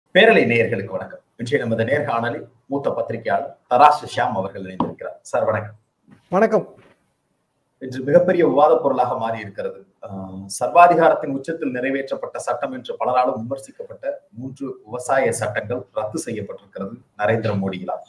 பேரலை நேயர்களுக்கு வணக்கம் இன்றைய நமது நேர்காணலில் மூத்த பத்திரிகையாளர் தராசு ஷியாம் அவர்கள் இணைந்திருக்கிறார் சார் வணக்கம் வணக்கம் இன்று மிகப்பெரிய விவாத பொருளாக மாறி இருக்கிறது ஆஹ் சர்வாதிகாரத்தின் உச்சத்தில் நிறைவேற்றப்பட்ட சட்டம் என்று பலராலும் விமர்சிக்கப்பட்ட மூன்று விவசாய சட்டங்கள் ரத்து செய்யப்பட்டிருக்கிறது நரேந்திர மோடியினால்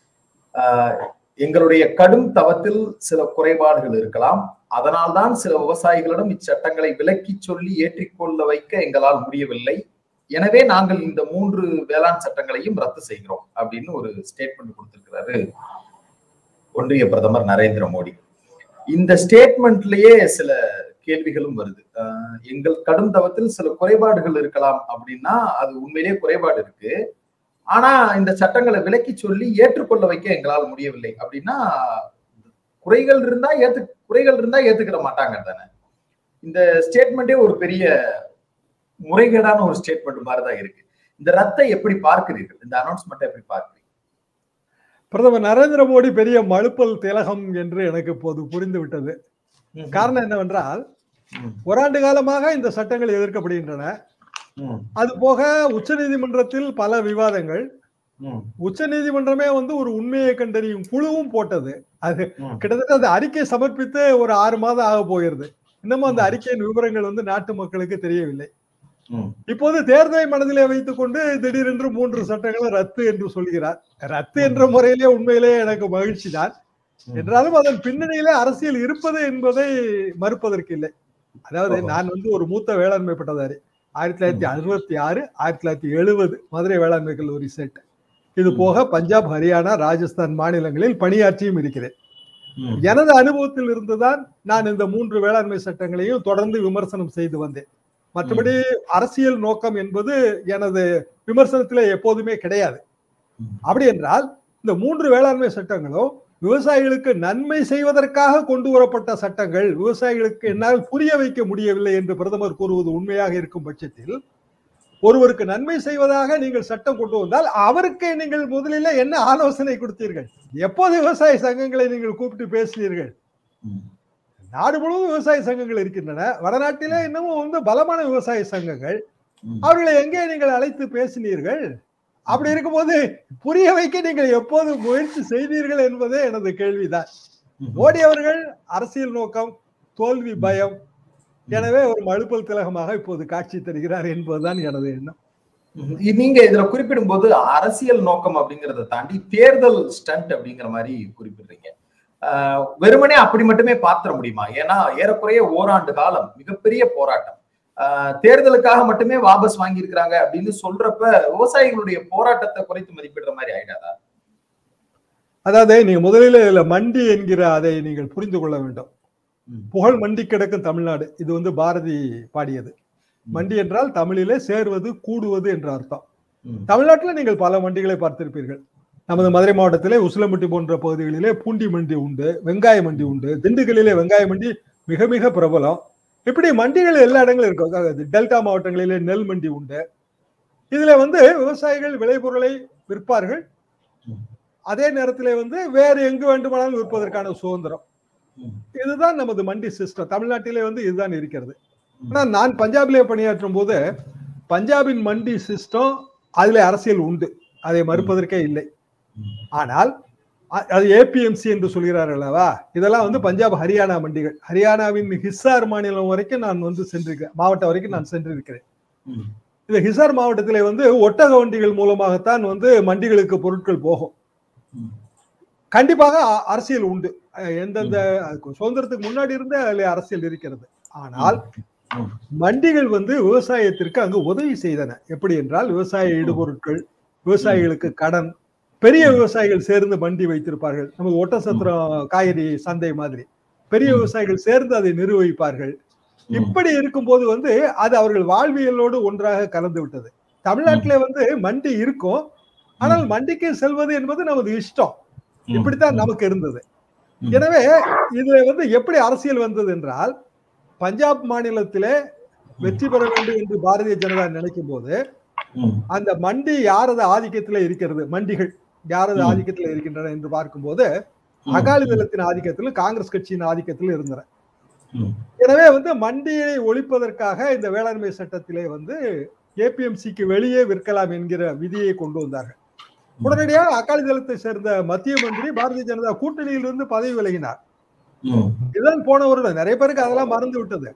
ஆஹ் எங்களுடைய கடும் தவத்தில் சில குறைபாடுகள் இருக்கலாம் அதனால்தான் சில விவசாயிகளிடம் இச்சட்டங்களை விலக்கி சொல்லி ஏற்றிக்கொள்ள வைக்க எங்களால் முடியவில்லை எனவே நாங்கள் இந்த மூன்று வேளாண் சட்டங்களையும் ரத்து செய்கிறோம் அப்படின்னு ஒரு ஸ்டேட்மெண்ட் கொடுத்திருக்கிறாரு ஒன்றிய பிரதமர் நரேந்திர மோடி இந்த ஸ்டேட்மெண்ட்லயே சில கேள்விகளும் வருது அஹ் எங்கள் கடும் தவத்தில் சில குறைபாடுகள் இருக்கலாம் அப்படின்னா அது உண்மையிலேயே குறைபாடு இருக்கு ஆனா இந்த சட்டங்களை விலக்கி சொல்லி ஏற்றுக்கொள்ள வைக்க எங்களால் முடியவில்லை அப்படின்னா குறைகள் இருந்தா ஏத்து குறைகள் இருந்தா ஏத்துக்கிற மாட்டாங்க தானே இந்த ஸ்டேட்மெண்டே ஒரு பெரிய முறைகேடான ஒரு ஸ்டேட்மெண்ட் மாதிரிதான் இருக்கு இந்த ரத்தை எப்படி பார்க்கிறீர்கள் இந்த அனௌன்ஸ்மெண்ட்டை எப்படி பார்க்கிறீங்க பிரதமர் நரேந்திர மோடி பெரிய மழுப்பல் திலகம் என்று எனக்கு இப்போது புரிந்து விட்டது காரணம் என்னவென்றால் ஓராண்டு காலமாக இந்த சட்டங்கள் எதிர்க்கப்படுகின்றன ம், அது போக உச்சநீதிமன்றத்தில் பல விவாதங்கள் ம், உச்சநீதிமன்றமே வந்து ஒரு உண்மையை கண்டறியும் குழுவும் போட்டது அது ம். கிட்டத்தட்ட அந்த அறிக்கை சமர்ப்பித்து ஒரு ஆறு மாதம் ஆக போகிறது இன்னமும் அந்த அறிக்கையின் விவரங்கள் வந்து நாட்டு மக்களுக்கு தெரியவில்லை ம், இப்போது தேர்தலை மனதிலே வைத்துக் கொண்டு திடீரென்று மூன்று சட்டங்களும் ரத்து என்று சொல்கிறார் ரத்து என்ற முறையிலே உண்மையிலேயே எனக்கு மகிழ்ச்சி தான் என்றாலும் அதன் பின்னணியிலே அரசியல் இருப்பது என்பதை மறுப்பதற்கு இல்லை அதாவது ஓஹோ. நான் வந்து ஒரு மூத்த வேளாண்மை பட்டதாரி ஆயிரத்தி தொள்ளாயிரத்தி அறுபத்தி ஆறு ஆயிரத்தி தொள்ளாயிரத்தி எழுபது மதுரை வேளாண்மை கல்லூரி செட் இது ம். போக பஞ்சாப் ஹரியானா ராஜஸ்தான் மாநிலங்களில் பணியாற்றியும் இருக்கிறேன் ம். எனது அனுபவத்தில் இருந்துதான் நான் இந்த மூன்று வேளாண்மை சட்டங்களையும் தொடர்ந்து விமர்சனம் செய்து வந்தேன் மற்றபடி அரசியல் நோக்கம் என்பது எனது விமர்சனத்திலே எப்போதுமே கிடையாது ம். அப்படி என்றால் இந்த மூன்று வேளாண்மை சட்டங்களும் விவசாயிகளுக்கு நன்மை செய்வதற்காக கொண்டு வரப்பட்ட சட்டங்கள் விவசாயிகளுக்கு என்னால் புரிய வைக்க முடியவில்லை என்று பிரதமர் கூறுவது உண்மையாக இருக்கும் பட்சத்தில் ஒருவருக்கு நன்மை செய்வதாக நீங்கள் சட்டம் கொண்டு வந்தால் அவருக்கு நீங்கள் முதலில் என்ன ஆலோசனை கொடுத்தீர்கள் எப்போது விவசாய சங்கங்களை நீங்கள் கூப்பிட்டு பேசினீர்கள் ம். நாடு முழுவதும் விவசாய சங்கங்கள் இருக்கின்றன வடநாட்டிலே இன்னமும் வந்து பலமான விவசாய சங்கங்கள் ம். அவர்களை எங்கே நீங்கள் அழைத்து பேசினீர்கள் அப்படி இருக்கும்போது புரிய வைக்க நீங்கள் எப்போது முயற்சி செய்தீர்கள் என்பதே எனது கேள்விதான் மோடி அவர்கள் அரசியல் நோக்கம் தோல்வி பயம் எனவே ஒரு மழுப்பல் திலகமாக இப்போது காட்சி தருகிறார் என்பதுதான் எனது எண்ணம் ம். நீங்க இதுல குறிப்பிடும் போது அரசியல் நோக்கம் அப்படிங்கறத தாண்டி தேர்தல் ஸ்டண்ட் அப்படிங்கிற மாதிரி குறிப்பிடுறீங்க ஆஹ் வெறுமனே அப்படி மட்டுமே பாத்திர முடியுமா ஏன்னா ஏறக்குறைய ஓராண்டு காலம் மிகப்பெரிய போராட்டம் ஆஹ் தேர்தலுக்காக மட்டுமே வாபஸ் வாங்கி இருக்கிறாங்க அப்படின்னு சொல்றப்ப விவசாயிகளுடைய போராட்டத்தை குறைத்து மதிப்பிடுற மாதிரி ஆயிடாதா அதாவது நீங்க முதலில் இதுல மண்டி என்கிற அதை நீங்கள் புரிந்து கொள்ள வேண்டும் ம். புகழ் மண்டி கிடக்கும் தமிழ்நாடு இது வந்து பாரதி பாடியது மண்டி என்றால் தமிழிலே சேர்வது கூடுவது என்ற அர்த்தம் ம். தமிழ்நாட்டில் நீங்கள் பல மண்டிகளை பார்த்திருப்பீர்கள் நமது மதுரை மாவட்டத்திலே உசிலம்பட்டி போன்ற பகுதிகளிலே பூண்டி மண்டி உண்டு வெங்காய மண்டி உண்டு திண்டுக்கல்லிலே வெங்காய மண்டி மிக மிக பிரபலம் இப்படி மண்டிகள் எல்லா இடங்களும் இருக்கும் அதாவது டெல்டா மாவட்டங்களிலே நெல் மண்டி உண்டு இதுல வந்து விவசாயிகள் விளைபொருளை விற்பார்கள் ம். அதே நேரத்திலே வந்து வேறு எங்கு வேண்டுமானாலும் விற்பதற்கான சுதந்திரம் ம். இதுதான் நமது மண்டி சிஸ்டம் தமிழ்நாட்டிலே வந்து இதுதான் இருக்கிறது ம். ஆனா நான் பஞ்சாபிலே பணியாற்றும் போது பஞ்சாபின் மண்டி சிஸ்டம் அதுல அரசியல் உண்டு அதை மறுப்பதற்கே இல்லை ம். ஆனால் அ- அது ஏபிஎம்சி என்று சொல்கிறார்கள் அல்லவா இதெல்லாம் வந்து பஞ்சாப் ஹரியானா மண்டிகள் ஹரியானாவின் ஹிசார் மாநிலம் வரைக்கும் நான் வந்து சென்றிருக்கிறேன் மாவட்டம் வரைக்கும் நான் சென்றிருக்கிறேன் ம். இந்த ஹிசார் மாவட்டத்திலே வந்து ஒட்டக வண்டிகள் மூலமாகத்தான் வந்து மண்டிகளுக்கு பொருட்கள் போகும் ம். கண்டிப்பாக அ- அரசியல் உண்டு அஹ் எந்தெந்த அதுக்கு சுதந்திரத்துக்கு முன்னாடி இருந்தே அதுல அரசியல் இருக்கிறது ஆனால் ம். மண்டிகள் வந்து விவசாயத்திற்கு அங்கு உதவி செய்தன எப்படி என்றால் விவசாய இடுபொருட்கள் விவசாயிகளுக்கு கடன் பெரிய விவசாயிகள் சேர்ந்து மண்டி வைத்திருப்பார்கள் நமக்கு ஒட்டசத்திரம் காய்கறி சந்தை மாதிரி பெரிய ம். விவசாயிகள் சேர்ந்து அதை நிர்வகிப்பார்கள் ம். இப்படி இருக்கும்போது வந்து அது அவர்கள் வாழ்வியலோடு ஒன்றாக கலந்து விட்டது தமிழ்நாட்டிலே வந்து மண்டி இருக்கும் ஆனால் மண்டிக்கு செல்வது என்பது நமது இஷ்டம் ம். இப்படித்தான் நமக்கு இருந்தது ம். எனவே இதுல வந்து எப்படி அரசியல் வந்தது என்றால் பஞ்சாப் மாநிலத்திலே வெற்றி பெற வேண்டும் என்று பாரதிய ஜனதா நினைக்கும் போது ம். அந்த மண்டி யாரது ஆதிக்கத்திலே இருக்கிறது மண்டிகள் யாரது ம். ஆதிக்கத்தில் இருக்கின்றன என்று பார்க்கும்போது ம். அகாலிதளத்தின் ஆதிக்கத்திலும் காங்கிரஸ் கட்சியின் ஆதிக்கத்திலும் இருந்தன ம். எனவே வந்து மண்டியை ஒழிப்பதற்காக இந்த வேளாண்மை சட்டத்திலே வந்து ஏபிஎம்சிக்கு வெளியே விற்கலாம் என்கிற விதியை கொண்டு வந்தார்கள் உடனடியாக அகாலி தளத்தை சேர்ந்த மத்திய மந்திரி பாரதிய ஜனதா கூட்டணியிலிருந்து பதவி விலகினார் ம், இதுதான் போன வருடம் நிறைய பேருக்கு அதெல்லாம் மறந்து விட்டது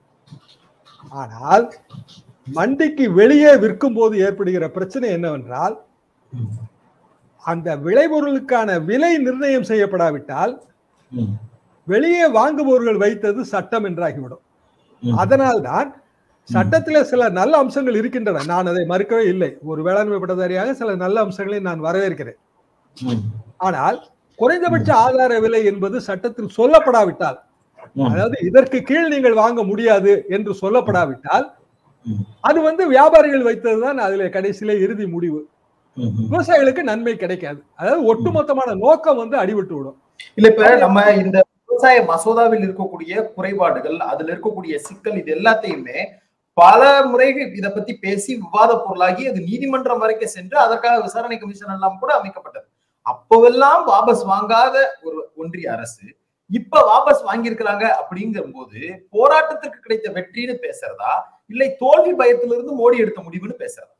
ஆனால் மண்டிக்கு வெளியே விற்கும் போது ஏற்படுகிற பிரச்சனை என்னவென்றால் ம், அந்த விளைபொருளுக்கான விலை நிர்ணயம் செய்யப்படாவிட்டால் ம், வெளியே வாங்குபவர்கள் வைத்தது சட்டம் என்றாகிவிடும் ம். அதனால்தான் சட்டத்திலே சில நல்ல அம்சங்கள் இருக்கின்றன நான் அதை மறுக்கவே இல்லை ஒரு வேளாண்மை பட்டதாரியாக சில நல்ல அம்சங்களை நான் வரவேற்கிறேன் ம், ஆனால் குறைந்தபட்ச ஆதார விலை என்பது சட்டத்தில் சொல்லப்படாவிட்டால் ம், அதாவது இதற்கு கீழ் நீங்கள் வாங்க முடியாது என்று சொல்லப்படாவிட்டால் ம், அது வந்து வியாபாரிகள் வைத்ததுதான் அதிலே கடைசியிலே இறுதி முடிவு ம், ம். விவசாயிகளுக்கு நன்மை கிடைக்காது அதாவது ஒட்டுமொத்தமான நோக்கம் வந்து அடிபட்டு விடும் இல்ல இப்ப நம்ம இந்த விவசாய மசோதாவில் இருக்கக்கூடிய குறைபாடுகள் அதுல இருக்கக்கூடிய சிக்கல் இது எல்லாத்தையுமே பல முறைகள் இத பத்தி பேசி விவாத பொருளாகி அது நீதிமன்றம் வரைக்கும் சென்று அதற்காக விசாரணை கமிஷன் எல்லாம் கூட அமைக்கப்பட்டது அப்போவெல்லாம் வாபஸ் வாங்காத ஒரு ஒன்றிய அரசு இப்ப வாபஸ் வாங்கியிருக்கிறாங்க அப்படிங்கிற போது போராட்டத்திற்கு கிடைத்த வெற்றின்னு பேசுறதா இல்லை தோல்வி பயத்திலிருந்து மோடி எடுத்த முடிவுன்னு பேசுறதா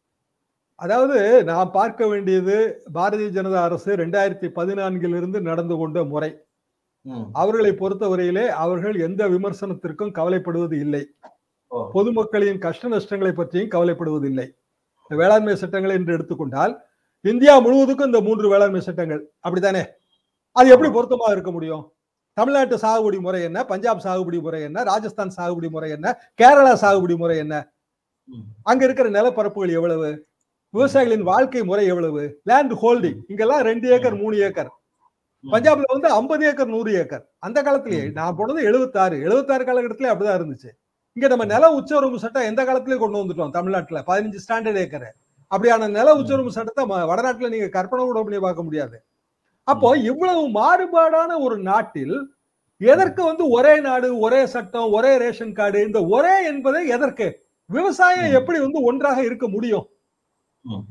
அதாவது நாம் பார்க்க வேண்டியது பாரதிய ஜனதா அரசு ரெண்டாயிரத்தி பதினான்கிலிருந்து நடந்து கொண்ட முறை ம், அவர்களை பொறுத்தவரையிலே அவர்கள் எந்த விமர்சனத்திற்கும் கவலைப்படுவது இல்லை ஓ. பொதுமக்களின் கஷ்ட நஷ்டங்களை பற்றியும் கவலைப்படுவதில்லை இந்த வேளாண்மை சட்டங்கள் என்று எடுத்துக்கொண்டால் இந்தியா முழுவதுக்கும் இந்த மூன்று வேளாண்மை சட்டங்கள் அப்படித்தானே அது எப்படி பொருத்தமா இருக்க முடியும் தமிழ்நாட்டு சாகுபடி முறை என்ன பஞ்சாப் சாகுபடி முறை என்ன ராஜஸ்தான் சாகுபடி முறை என்ன கேரளா சாகுபடி முறை என்ன ம், அங்க இருக்கிற நிலப்பரப்புகள் எவ்வளவு விவசாயிகளின் வாழ்க்கை முறை எவ்வளவு லேண்ட் ஹோல்டிங் இங்கெல்லாம் ரெண்டு ஏக்கர் மூணு ஏக்கர் ம். பஞ்சாப்ல வந்து ஐம்பது ஏக்கர் நூறு ஏக்கர் அந்த காலத்திலேயே நான் போனது எழுபத்தாறு எழுபத்தாறு காலகட்டத்திலே அப்படிதான் இருந்துச்சு இங்க நம்ம நில உச்சவரம்பு சட்டம் எந்த காலத்திலேயே கொண்டு வந்துட்டோம் தமிழ்நாட்டுல பதினஞ்சு ஸ்டாண்டர்ட் ஏக்கர் அப்படியான நில உச்சவரம்பு சட்டத்தை ம- வடநாட்டுல நீங்க கற்பனை கூட பண்ணி பார்க்க முடியாது அப்போ இவ்வளவு மாறுபாடான ஒரு நாட்டில் எதற்கு வந்து ஒரே நாடு ஒரே சட்டம் ஒரே ரேஷன் கார்டு இந்த ஒரே என்பதை எதற்கு விவசாயம் ம். எப்படி வந்து ஒன்றாக இருக்க முடியும் ம்.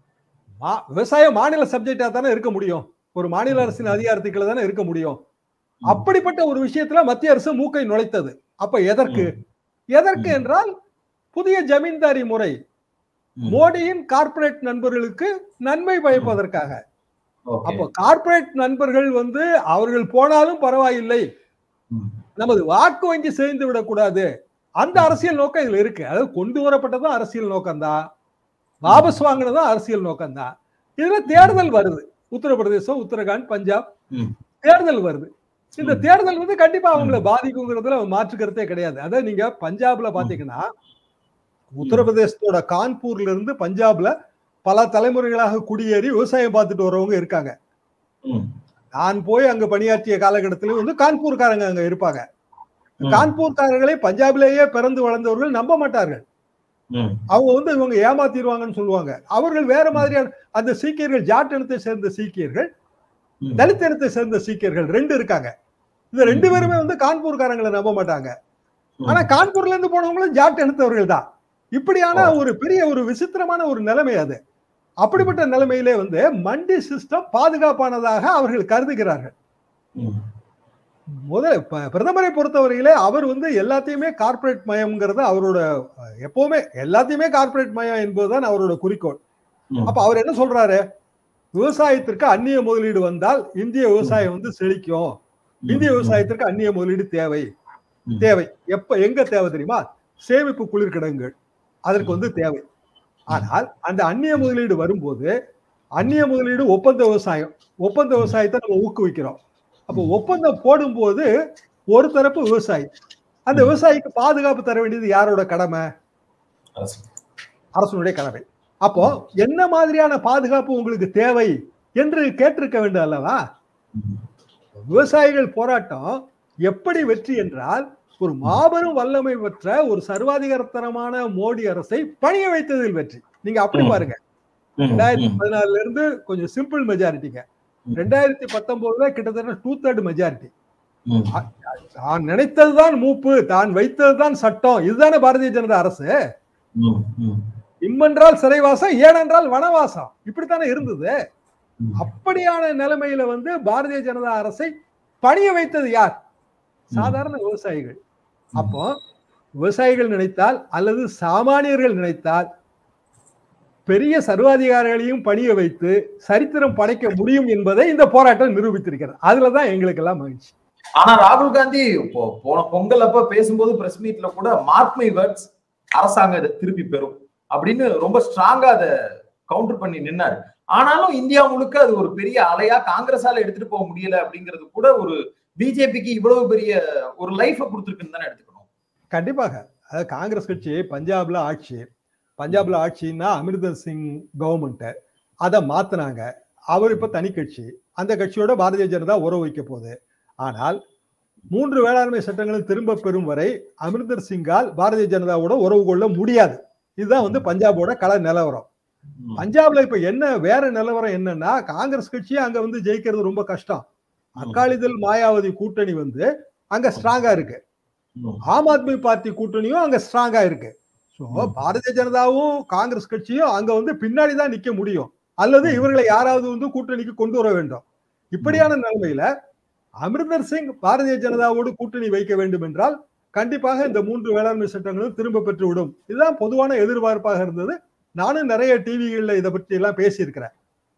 மா- விவசாயம் மாநில சப்ஜெக்டா தானே இருக்க முடியும் ஒரு மாநில அரசின் அதிகாரத்துக்குள்ள தானே இருக்க முடியும் ம். அப்படிப்பட்ட ஒரு விஷயத்துல மத்திய அரசு மூக்கை நுழைத்தது அப்ப எதற்கு எதற்கு ம். என்றால் புதிய ஜமீன்தாரி முறை ம். மோடியின் கார்ப்பரேட் நண்பர்களுக்கு நன்மை பயப்பதற்காக ஓகே. அப்போ கார்ப்பரேட் நண்பர்கள் வந்து அவர்கள் போனாலும் பரவாயில்லை ம். நமது வாக்கு வங்கி சேர்ந்து விடக்கூடாது அந்த அரசியல் நோக்கம் இதுல இருக்கு அதாவது கொண்டு வரப்பட்டதும் அரசியல் நோக்கம்தான் வாபஸ் வாங்கினதும் அரசியல் நோக்கம்தான் இதுல தேர்தல் வருது உத்தரப்பிரதேசம் உத்தரகாண்ட் பஞ்சாப் ம். தேர்தல் வருது இந்த ம். தேர்தல் வந்து கண்டிப்பா அவங்கள பாதிக்குங்கிறதுல மாற்று கருத்தே கிடையாது அதாவது நீங்க பஞ்சாப்ல பாத்தீங்கன்னா உத்தரப்பிரதேசத்தோட கான்பூர்ல இருந்து பஞ்சாப்ல பல தலைமுறைகளாக குடியேறி விவசாயம் பார்த்துட்டு வரவங்க இருக்காங்க ம். நான் போய் அங்க பணியாற்றிய காலகட்டத்திலும் வந்து கான்பூர்காரங்க அங்க இருப்பாங்க ம். கான்பூர்காரர்களை பஞ்சாபிலேயே பிறந்து வளர்ந்தவர்கள் நம்ப மாட்டார்கள் ம். அவங்க வந்து இவங்க ஏமாத்திடுவாங்கன்னு சொல்லுவாங்க அவர்கள் வேற மாதிரியான அந்த சீக்கியர்கள் ஜாட் இனத்தை சேர்ந்த சீக்கியர்கள் ம். தலித் இனத்தை சேர்ந்த சீக்கியர்கள் ரெண்டு இருக்காங்க இந்த ரெண்டு பேருமே வந்து கான்பூர்காரங்களை நம்ப மாட்டாங்க ம். ஆனா கான்பூர்ல இருந்து போனவங்களும் ஜாட் இனத்தவர்கள் தான் இப்படியான ஓ. ஒரு பெரிய ஒரு விசித்திரமான ஒரு நிலைமை அது அப்படிப்பட்ட நிலைமையிலே வந்து மண்டி சிஸ்டம் பாதுகாப்பானதாக அவர்கள் கருதுகிறார்கள் ம். முதல் ப- பிரதமரை பொறுத்தவரையிலே அவர் வந்து எல்லாத்தையுமே கார்ப்பரேட் மயம்ங்கிறது அவரோட அஹ், எப்பவுமே எல்லாத்தையுமே கார்ப்பரேட் மயம் என்பதுதான் அவரோட குறிக்கோள் ம். அப்ப அவர் என்ன சொல்றாரு விவசாயத்திற்கு அந்நிய முதலீடு வந்தால் இந்திய விவசாயம் வந்து செழிக்கும் இந்திய விவசாயத்திற்கு அந்நிய முதலீடு தேவை ம். தேவை எப்ப எங்க தேவை தெரியுமா சேமிப்பு குளிர்கிடங்குகள் அதற்கு வந்து தேவை ஆனால் அந்த அந்நிய முதலீடு வரும்போது அந்நிய முதலீடு ஒப்பந்த விவசாயம் ஒப்பந்த விவசாயத்தை நம்ம ஊக்குவிக்கிறோம் அப்போ ஒப்பந்தம் போடும்போது ஒரு தரப்பு விவசாயி அந்த விவசாயிக்கு பாதுகாப்பு தர வேண்டியது யாரோட கடமை அரசு. அரசனுடைய கடமை அப்போ என்ன மாதிரியான பாதுகாப்பு உங்களுக்கு தேவை என்று கேட்டிருக்க வேண்டும் அல்லவா ம். விவசாயிகள் போராட்டம் எப்படி வெற்றி என்றால் ஒரு மாபெரும் வல்லமை பெற்ற ஒரு சர்வாதிகாரத்தனமான மோடி அரசை பணிய வைத்ததில் வெற்றி நீங்க அப்படி ம். பாருங்க ம். ரெண்டாயிரத்தி ம். பதினாலுல இருந்து கொஞ்சம் சிம்பிள் மெஜாரிட்டிங்க ம். ரெண்டாயிரத்தி பத்தொன்பதுல கிட்டத்தட்ட டூ தேர்ட் மெஜாரிட்டி ம். தான் நினைத்ததுதான் மூப்பு தான் வைத்ததுதான் சட்டம் இதுதானே பாரதிய ஜனதா அரசு ம். ம். இம்மென்றால் சிறைவாசம் ஏனென்றால் வனவாசம் இப்படித்தானே இருந்தது ம். அப்படியான நிலைமையில வந்து பாரதிய ஜனதா அரசை பணிய வைத்தது யார் சாதாரண விவசாயிகள் அப்போ விவசாயிகள் நினைத்தால் அல்லது சாமானியர்கள் நினைத்தால் பெரிய சர்வாதிகாரிகளையும் பணிய வைத்து சரித்திரம் படைக்க முடியும் என்பதை இந்த போராட்டம் நிரூபித்திருக்கிறது அதுலதான் எங்களுக்கு எல்லாம் மகிழ்ச்சி ஆனா ராகுல் காந்தி இப்போ போன பொங்கல் அப்ப பேசும்போது பிரஸ் மீட்ல கூட மார்க் மை வேர்ட்ஸ் அரசாங்கம் இதை திருப்பி பெறும் அப்படின்னு ரொம்ப ஸ்ட்ராங்கா அதை கவுண்டர் பண்ணி நின்னாரு ஆனாலும் இந்தியா முழுக்க அது ஒரு பெரிய அலையா காங்கிரஸால எடுத்துட்டு போக முடியல அப்படிங்கிறது கூட ஒரு பிஜேபிக்கு இவ்வளவு பெரிய ஒரு லைஃப கொடுத்துருக்குன்னு தானே எடுத்துக்கணும் கண்டிப்பாக அதாவது காங்கிரஸ் கட்சி பஞ்சாப்ல ஆட்சி பஞ்சாப்ல ஆட்சின்னா அமிர்தர் சிங் கவர்மெண்ட் அதை மாத்தினாங்க அவர் இப்ப தனி கட்சி அந்த கட்சியோட பாரதிய ஜனதா உறவு வைக்க போகுது ஆனால் மூன்று வேளாண்மை சட்டங்களும் திரும்ப பெறும் வரை அமிர்தர் சிங்கால் பாரதிய ஜனதாவோட உறவு கொள்ள முடியாது இதுதான் வந்து பஞ்சாபோட கள நிலவரம் பஞ்சாப்ல இப்ப என்ன வேற நிலவரம் என்னன்னா காங்கிரஸ் கட்சியே அங்க வந்து ஜெயிக்கிறது ரொம்ப கஷ்டம் அக்காலிதழ் மாயாவதி கூட்டணி வந்து அங்க ஸ்ட்ராங்கா இருக்கு ஆம் ஆத்மி பார்ட்டி கூட்டணியும் அங்க ஸ்ட்ராங்கா இருக்கு சோ ம். பாரதிய ஜனதாவும் காங்கிரஸ் கட்சியும் அங்க வந்து பின்னாடி தான் நிக்க முடியும் அல்லது இவர்களை யாராவது வந்து கூட்டணிக்கு கொண்டு வர வேண்டும் இப்படியான நிலைமையில அமிர்தர் சிங் பாரதிய ஜனதாவோடு கூட்டணி வைக்க வேண்டும் என்றால் கண்டிப்பாக இந்த மூன்று வேளாண்மை சட்டங்களும் திரும்ப பெற்று விடும் இதுதான் பொதுவான எதிர்பார்ப்பாக இருந்தது நானும் நிறைய டிவிகள்ல இதை பற்றி எல்லாம் பேசியிருக்கிறேன்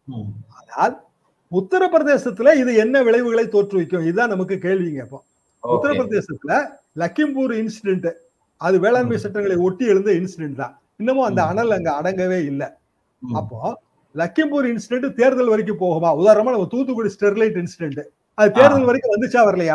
ஆனால் உத்தரப்பிரதேசத்துல இது என்ன விளைவுகளை தோற்றுவிக்கும் இதுதான் நமக்கு கேள்விங்க இப்போ உத்தரப்பிரதேசத்துல லக்கிம்பூர் இன்சிடென்ட் அது வேளாண்மை சட்டங்களை ஒட்டி எழுந்த இன்சிடென்ட் தான் இன்னமும் அந்த ம். அனல் அங்க அடங்கவே இல்லை அப்போ லக்கிம்பூர் இன்சிடென்ட் தேர்தல் வரைக்கும் போகுமா உதாரணமா நம்ம தூத்துக்குடி ஸ்டெர்லைட் இன்சிடென்ட் அது தேர்தல் வரைக்கும் வந்துச்சா வரலையா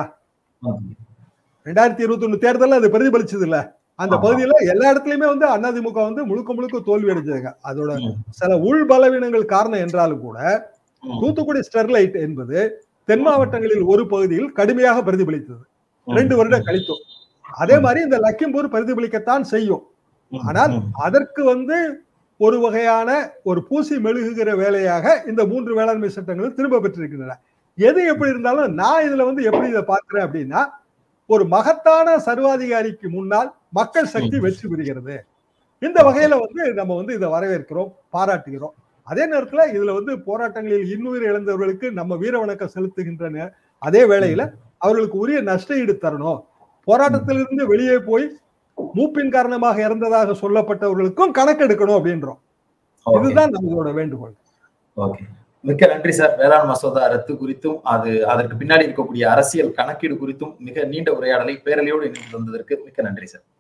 ரெண்டாயிரத்தி இருபத்தி ஒண்ணு தேர்தல்ல அது பிரதிபலிச்சது இல்ல அந்த ஆமா. பகுதியில எல்லா இடத்துலயுமே வந்து அதிமுக வந்து முழுக்க முழுக்க தோல்வி அடைஞ்சதுங்க அதோட சில உள் பலவீனங்கள் காரணம் என்றாலும் கூட தூத்துக்குடி ஸ்டெர்லைட் என்பது தென் மாவட்டங்களில் ஒரு பகுதியில் கடுமையாக பிரதிபலித்தது ரெண்டு வருடம் கழித்தோம் அதே மாதிரி இந்த லக்கிம்பூர் பிரதிபலிக்கத்தான் செய்யும் ஆனால் அதற்கு வந்து ஒரு வகையான ஒரு பூசி மெழுகுகிற வேலையாக இந்த மூன்று வேளாண்மை சட்டங்களும் திரும்ப பெற்றிருக்கின்றன எது எப்படி இருந்தாலும் நான் இதுல வந்து எப்படி இதை பார்க்கிறேன் அப்படின்னா ஒரு மகத்தான சர்வாதிகாரிக்கு முன்னால் மக்கள் சக்தி வெற்றி பெறுகிறது இந்த வகையில வந்து நம்ம வந்து இதை வரவேற்கிறோம் பாராட்டுகிறோம் அதே நேரத்துல இதுல வந்து போராட்டங்களில் இன்னுயிர் இழந்தவர்களுக்கு நம்ம வீர வணக்கம் செலுத்துகின்ற நே- அதே வேளையில அவர்களுக்கு உரிய நஷ்ட ஈடு தரணும் போராட்டத்திலிருந்து வெளியே போய் மூப்பின் காரணமாக இறந்ததாக சொல்லப்பட்டவர்களுக்கும் கணக்கெடுக்கணும் அப்படின்றோம் இதுதான் நம்மளோட வேண்டுகோள் ஓகே மிக்க நன்றி சார் வேளாண் மசோதா ரத்து குறித்தும் அது அதற்கு பின்னாடி இருக்கக்கூடிய அரசியல் கணக்கீடு குறித்தும் மிக நீண்ட உரையாடலை பேரலையோடு இணைந்து தந்ததற்கு மிக்க நன்றி சார்